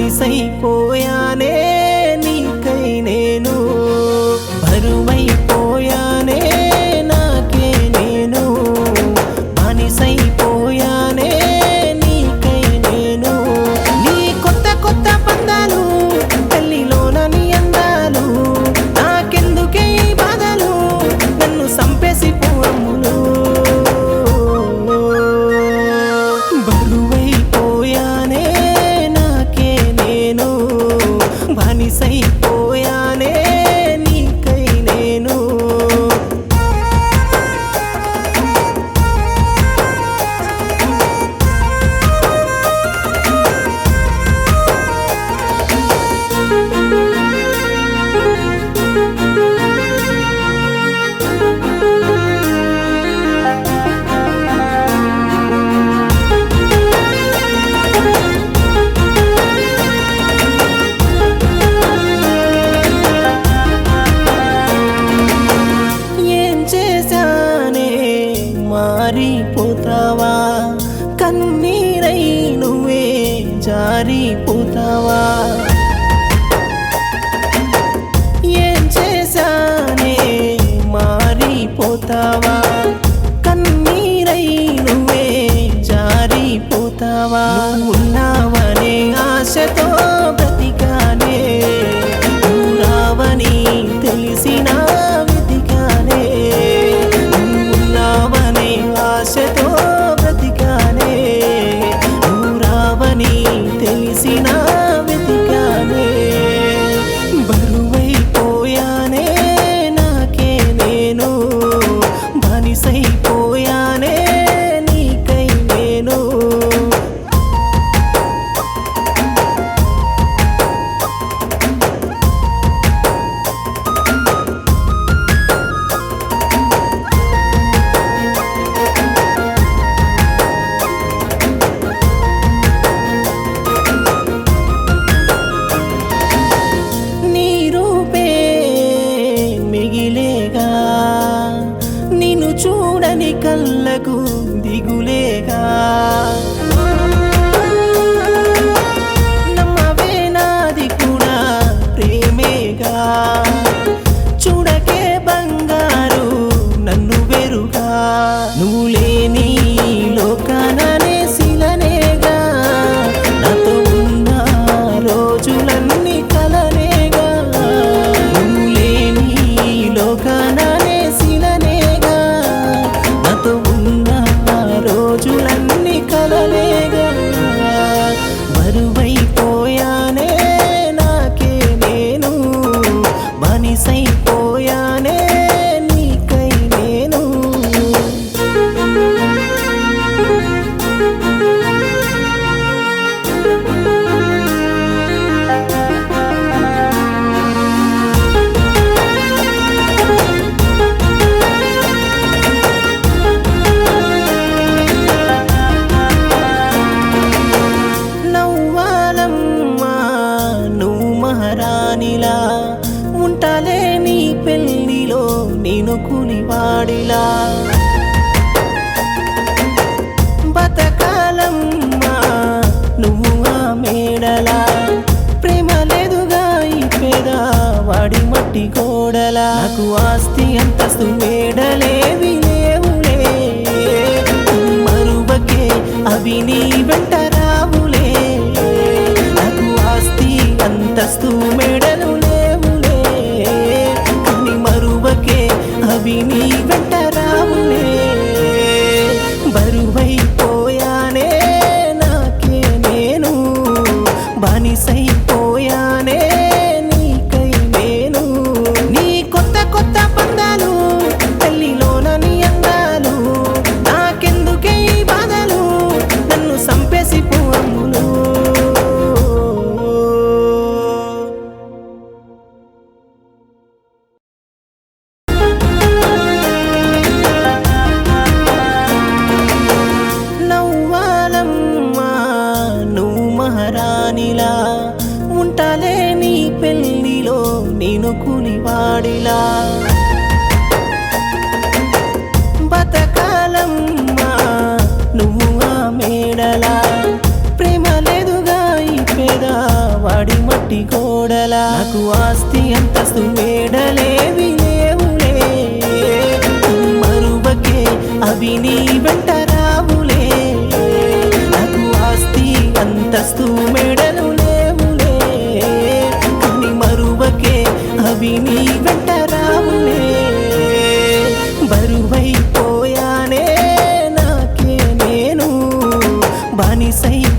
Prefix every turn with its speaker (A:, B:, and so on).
A: బానిసైపోయానే నీకై నేను బరువైపోయానే నాకే నేను బానిసైపోయానే నీకై నేను నీ కొత్త కొత్త పందాలు తల్లిలోన నీ అందాలు నాకెందుకే ఈ బాధలు నన్ను సంపేసి పోవములు బరువైపోయానే నాకే నేను బానిసైపోయానే నీకై నేను ఏం చేశానే మారిపోతావా కన్నీరై నువ్వే జారిపోతావా ఏం చేశానే మారిపోతావా కన్నీరై నువ్వే జారిపోతావా నువ్వు ఉన్నావనే ఆశతో బ్రతికానే నువ్వు రావని తెలిసిన వెతికానే నువ్వు ఉన్నావనే ఆశతో బ్రతికానే నువ్వు రావని తెలిసిన వెతికానే బరువైపోయానే నాకే నేను బానిసైపోయానే నీకై నేను నీ రూపే మిగిలేగా నిన్ను చూడని కళ్ళకు దిగులేగా నమ్మవే నాది కూడా ప్రేమేగా చూడకే బంగారు నన్ను వెరుగా నువ్వు లేని లోకాననే శిలనేగా నాతో ఉన్న రోజులన్నీ కలనేగా నువ్వు లేని లోకాననే శిలనేగా నాతో ఉన్న రోజులన్నీ కలనేగా బరువైపోయానే నాకే నేను బానిసైపోయానే నీకై నేను నవ్వాలమ్మా నువ్వు మహారాణిలా ఉంటాలే నీ పెళ్లిలో నేను కులివాడిలా బతకాలమ్మా నువ్వు ఆ మేడలా ప్రేమ లేదుగా ఈ పేద వాడి మట్టి గోడలా నాకు ఆస్తి అంతస్తు మేడలేవి లేవులే మరువకే అవి నీ వెంట రావులే నాకు ఆస్తి అంతస్తు మెడలు లేవులే కానీ మరువకే అవి నీ వెంట రావులే బరువైపోయానే నాకే నేను బానిసైపోయానే నీకై నేను నీ కొత్త కొత్త పందాలు తల్లిలోన నీ అందాలు నాకెందుకే ఈ బాధలు నన్ను సంపేసి కావాలా నాకు ఆస్తి అంతస్తు మేడలేవి లేవులే మరువకే అవి నీ వెంట రావులే నాకు ఆస్తి అంతస్తు మెడలు లేవులే కానీ మరువకే అవి నీ వెంట రావులే బరువైపోయానే నాకే నేను బానిసై